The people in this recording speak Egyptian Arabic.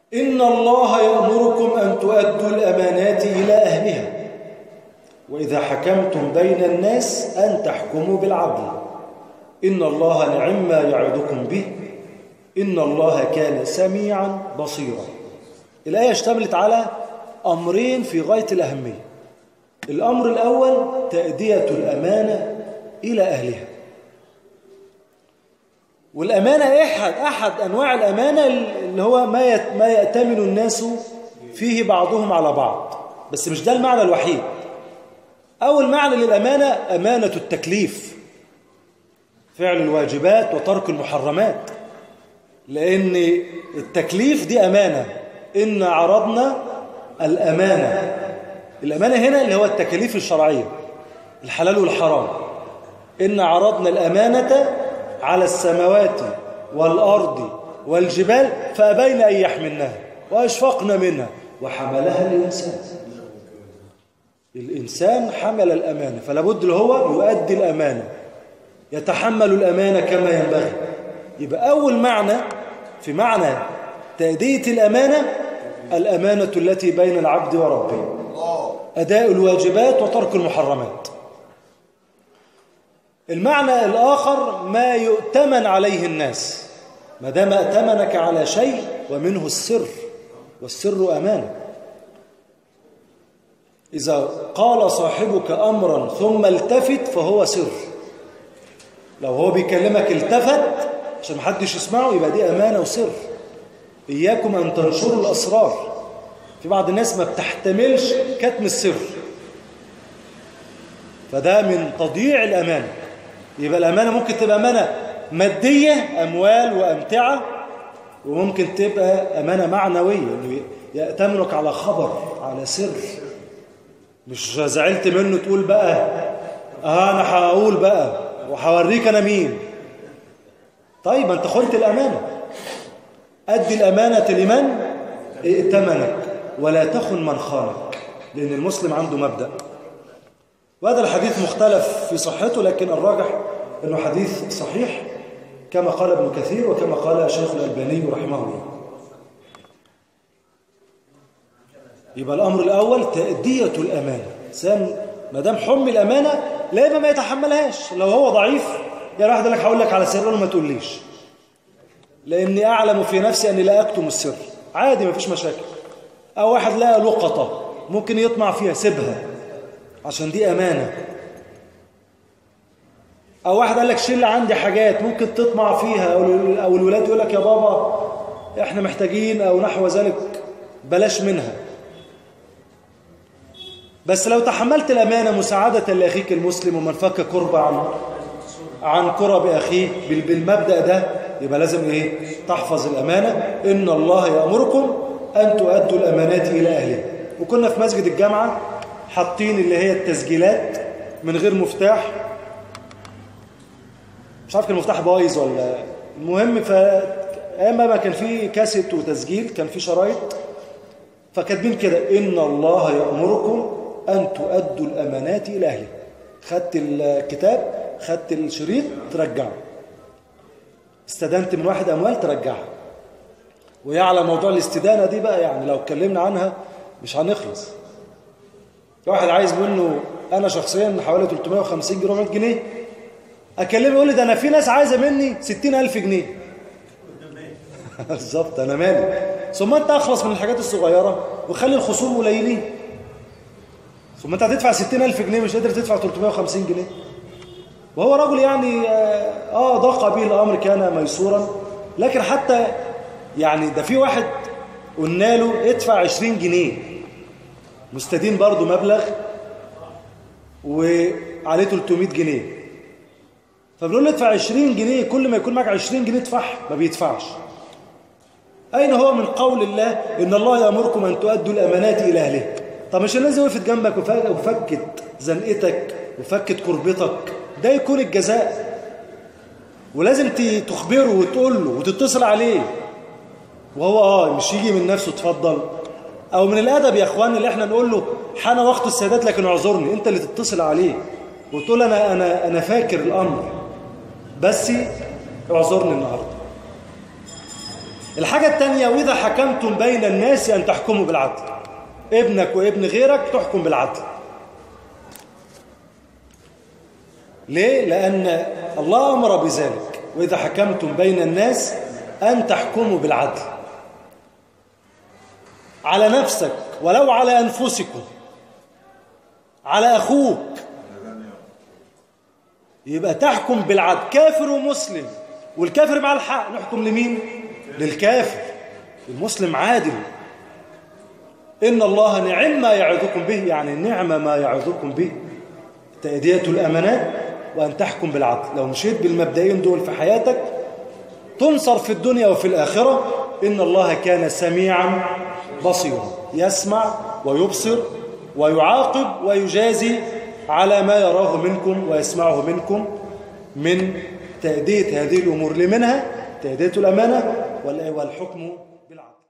إن الله يأمركم أن تؤدوا الأمانات إلى أهلها وإذا حكمتم بين الناس أن تحكموا بالعدل إن الله نعم ما يعظكم به إن الله كان سميعا بصيرا الآية اشتملت على أمرين في غاية الأهمية الأمر الأول تأدية الأمانة إلى أهلها والأمانة أحد أحد أنواع الأمانة اللي هو ما ما يأتمن الناس فيه بعضهم على بعض بس مش ده المعنى الوحيد أول معنى للأمانة أمانة التكليف فعل الواجبات وترك المحرمات لأن التكليف دي أمانة إن عرضنا الأمانة الأمانة هنا اللي هو التكاليف الشرعية الحلال والحرام إن عرضنا الأمانة على السماوات والأرض والجبال فأبين أن يحملنها وأشفقنا منها وحملها الإنسان الإنسان حمل الأمانة فلا بد هو يؤدي الأمانة يتحمل الأمانة كما ينبغي يبقى أول معنى في معنى تأدية الأمانة الأمانة التي بين العبد وربه أداء الواجبات وترك المحرمات المعنى الآخر ما يؤتمن عليه الناس ما دام أتمنك على شيء ومنه السر والسر أمانة إذا قال صاحبك أمرا ثم التفت فهو سر لو هو بيكلمك التفت عشان محدش يسمعه يبقى دي أمانة وسر إياكم أن تنشروا الأسرار في بعض الناس ما بتحتملش كتم السر فده من تضييع الأمانة يبقى الأمانة ممكن تبقى أمانة مادية أموال وأمتعة وممكن تبقى أمانة معنوية إنه يأتمنك على خبر على سر مش زعلت منه تقول بقى آه أنا هقول بقى وهوريك أنا مين طيب أنت خنت الأمانة أدي الأمانة لمن ائتمنك ولا تخن من خانك لأن المسلم عنده مبدأ وهذا الحديث مختلف في صحته لكن الراجح أنه حديث صحيح كما قال ابن كثير وكما قال شيخ الألباني رحمه الله يبقى الأمر الأول تأدية الأمانة إنسان ما دام حمل الأمانة لا إما ما يتحملهاش لو هو ضعيف يا واحد لك هقول لك على سر ما تقوليش لأني أعلم في نفسي أني لا أكتم السر عادي ما فيش مشاكل أو واحد لا لقطة ممكن يطمع فيها سيبها عشان دي أمانة أو واحد قال لك شيل عندي حاجات ممكن تطمع فيها أو الولاد يقول لك يا بابا إحنا محتاجين أو نحو ذلك بلاش منها بس لو تحملت الأمانة مساعدة لأخيك المسلم ومن فك كرب عن عن كرب أخيه بالمبدأ ده يبقى لازم إيه تحفظ الأمانة إن الله يأمركم أن تؤدوا الأمانات إلى أهلها وكنا في مسجد الجامعة حاطين اللي هي التسجيلات من غير مفتاح مش عارف كان المفتاح بايظ ولا المهم ف اما ما كان في كاسيت وتسجيل كان في شرايط فكاتبين كده ان الله يأمركم ان تؤدوا الامانات الى اهلها خدت الكتاب خدت الشريط ترجعه استدنت من واحد اموال ترجعها ويعلم موضوع الاستدانه دي بقى يعني لو اتكلمنا عنها مش هنخلص واحد عايز منه انا شخصيا حوالي 350 جنيه 100 جنيه اكلمه يقول لي ده انا في ناس عايزه مني 60000 جنيه بالظبط انا مالي ثم انت اخلص من الحاجات الصغيره وخلي الخصوم قليلين ثم انت هتدفع 60000 جنيه مش قادر تدفع 350 جنيه وهو رجل يعني اه ضاق به الامر كان ميسورا لكن حتى يعني ده في واحد قلنا له ادفع 20 جنيه مستدين برضه مبلغ وعليه 300 جنيه فبنقول له ادفع 20 جنيه كل ما يكون معك 20 جنيه ادفعها ما بيدفعش أين هو من قول الله إن الله يأمركم أن تؤدوا الأمانات إلى أهلها طب مش الناس وقفت جنبك وفكت زنقتك وفكت كربتك ده يكون الجزاء ولازم تخبره وتقول له وتتصل عليه وهو اه مش يجي من نفسه اتفضل او من الادب يا اخوان اللي احنا نقول له حان وقت السادات لكن اعذرني انت اللي تتصل عليه وتقول انا انا انا فاكر الامر بس اعذرني النهارده الحاجة الثانية وإذا حكمتم بين الناس أن تحكموا بالعدل ابنك وابن غيرك تحكم بالعدل ليه؟ لأن الله أمر بذلك وإذا حكمتم بين الناس أن تحكموا بالعدل على نفسك ولو على أنفسكم على أخوك يبقى تحكم بالعدل كافر ومسلم والكافر مع الحق نحكم لمين؟ للكافر المسلم عادل إن الله نعم ما يعظكم به يعني نعم ما يعظكم به تأدية الأمانات وأن تحكم بالعدل لو مشيت بالمبدئين دول في حياتك تنصر في الدنيا وفي الآخرة إن الله كان سميعا بصيرا يسمع ويبصر ويعاقب ويجازي على ما يراه منكم ويسمعه منكم من تأدية هذه الأمور لمنها تأدية الأمانة والحكم بالعدل